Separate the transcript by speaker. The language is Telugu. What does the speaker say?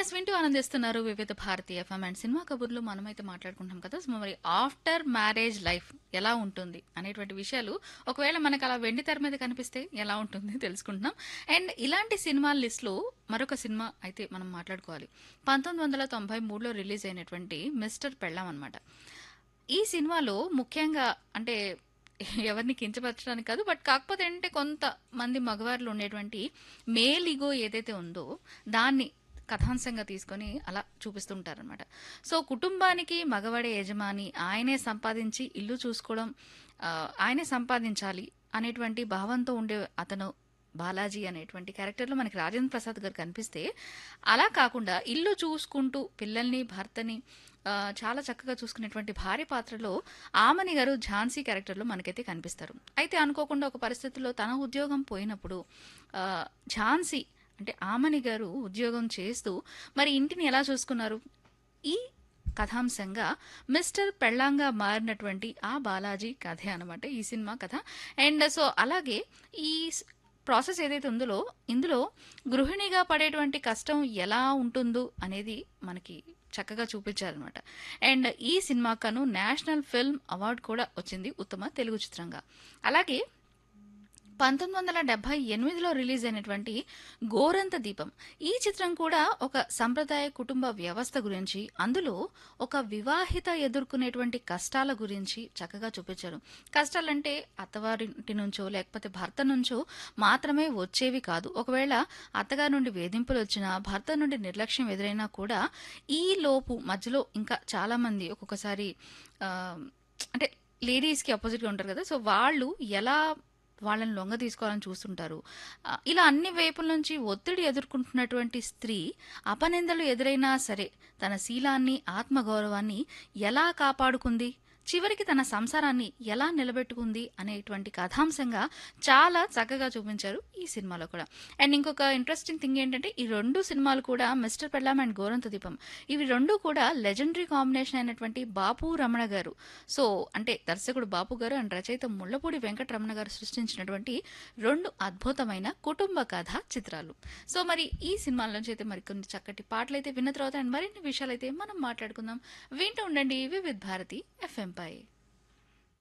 Speaker 1: ఎస్ వింటూ ఆనందిస్తున్నారు వివిధ భారతీయ ఎఫ్ఎం అండ్ సినిమా కబుర్లు మనమైతే మాట్లాడుకుంటాం కదా సో మరి ఆఫ్టర్ మ్యారేజ్ లైఫ్ ఎలా ఉంటుంది అనేటువంటి విషయాలు ఒకవేళ మనకు అలా వెండి తెర మీద కనిపిస్తే ఎలా ఉంటుంది తెలుసుకుంటున్నాం అండ్ ఇలాంటి సినిమాల లిస్ట్లో మరొక సినిమా అయితే మనం మాట్లాడుకోవాలి పంతొమ్మిది వందల తొంభై మూడులో రిలీజ్ అయినటువంటి మిస్టర్ పెళ్ళాం అనమాట ఈ సినిమాలో ముఖ్యంగా అంటే ఎవరిని కించపరచడానికి కాదు బట్ కాకపోతే ఏంటంటే కొంతమంది మగవారిలో ఉండేటువంటి మేల్ ఈగో ఏదైతే ఉందో దాన్ని కథాంశంగా తీసుకొని అలా చూపిస్తుంటారనమాట సో కుటుంబానికి మగవాడే యజమాని ఆయనే సంపాదించి ఇల్లు చూసుకోవడం ఆ, ఆయనే సంపాదించాలి అనేటువంటి భావంతో ఉండే అతను బాలాజీ అనేటువంటి క్యారెక్టర్లో మనకి రాజేంద్ర ప్రసాద్ గారు కనిపిస్తే అలా కాకుండా ఇల్లు చూసుకుంటూ పిల్లల్ని భర్తని ఆ, చాలా చక్కగా చూసుకునేటువంటి భార్య పాత్రలో ఆమని గారు ఝాన్సీ క్యారెక్టర్లో మనకైతే కనిపిస్తారు అయితే అనుకోకుండా ఒక పరిస్థితిలో తన ఉద్యోగం పోయినప్పుడు ఆ, ఝాన్సీ అంటే ఆమని గారు ఉద్యోగం చేస్తూ మరి ఇంటిని ఎలా చూసుకున్నారు ఈ కథాంశంగా మిస్టర్ పెళ్ళాంగా మారినటువంటి ఆ బాలాజీ కథే అనమాట ఈ సినిమా కథ అండ్ సో అలాగే ఈ స్- ప్రాసెస్ ఏదైతే ఉందో ఇందులో గృహిణిగా పడేటువంటి కష్టం ఎలా ఉంటుందో అనేది మనకి చక్కగా చూపించారనమాట అండ్ ఈ సినిమాకను నేషనల్ ఫిల్మ్ అవార్డు కూడా వచ్చింది ఉత్తమ తెలుగు చిత్రంగా అలాగే పంతొమ్మిది వందల డెబ్బై ఎనిమిదిలో రిలీజ్ అయినటువంటి గోరంత దీపం ఈ చిత్రం కూడా ఒక సంప్రదాయ కుటుంబ వ్యవస్థ గురించి అందులో ఒక వివాహిత ఎదుర్కొనేటువంటి కష్టాల గురించి చక్కగా చూపించారు కష్టాలంటే అత్తవారింటి నుంచో లేకపోతే భర్త నుంచో మాత్రమే వచ్చేవి కాదు ఒకవేళ అత్తగారి నుండి వేధింపులు వచ్చినా భర్త నుండి నిర్లక్ష్యం ఎదురైనా కూడా ఈ లోపు మధ్యలో ఇంకా చాలా మంది ఒక్కొక్కసారి ఆ, అంటే లేడీస్కి అపోజిట్గా ఉంటారు కదా సో వాళ్ళు ఎలా వాళ్ళని లొంగ తీసుకోవాలని చూస్తుంటారు ఆ, ఇలా అన్ని వైపుల నుంచి ఒత్తిడి ఎదుర్కొంటున్నటువంటి స్త్రీ అపనిందలు ఎదురైనా సరే తన శీలాన్ని ఆత్మగౌరవాన్ని ఎలా కాపాడుకుంది చివరికి తన సంసారాన్ని ఎలా నిలబెట్టుకుంది అనేటువంటి కథాంశంగా చాలా చక్కగా చూపించారు ఈ సినిమాలో కూడా అండ్ ఇంకొక ఇంట్రెస్టింగ్ థింగ్ ఏంటంటే ఈ రెండు సినిమాలు కూడా మిస్టర్ పెళ్ళాం అండ్ గోరంత దీపం ఇవి రెండు కూడా లెజెండరీ కాంబినేషన్ అయినటువంటి బాపు రమణ గారు సో అంటే దర్శకుడు బాపు గారు అండ్ రచయిత ముళ్ళపూడి వెంకటరమణ గారు సృష్టించినటువంటి రెండు అద్భుతమైన కుటుంబ కథ చిత్రాలు సో మరి ఈ సినిమాల నుంచి అయితే మరి కొన్ని చక్కటి పాటలు అయితే విన్న తర్వాత అండ్ మరిన్ని విషయాలు అయితే మనం మాట్లాడుకుందాం వింటూ ఉండండి వివిధ్ భారతి ఎఫ్ఎం పై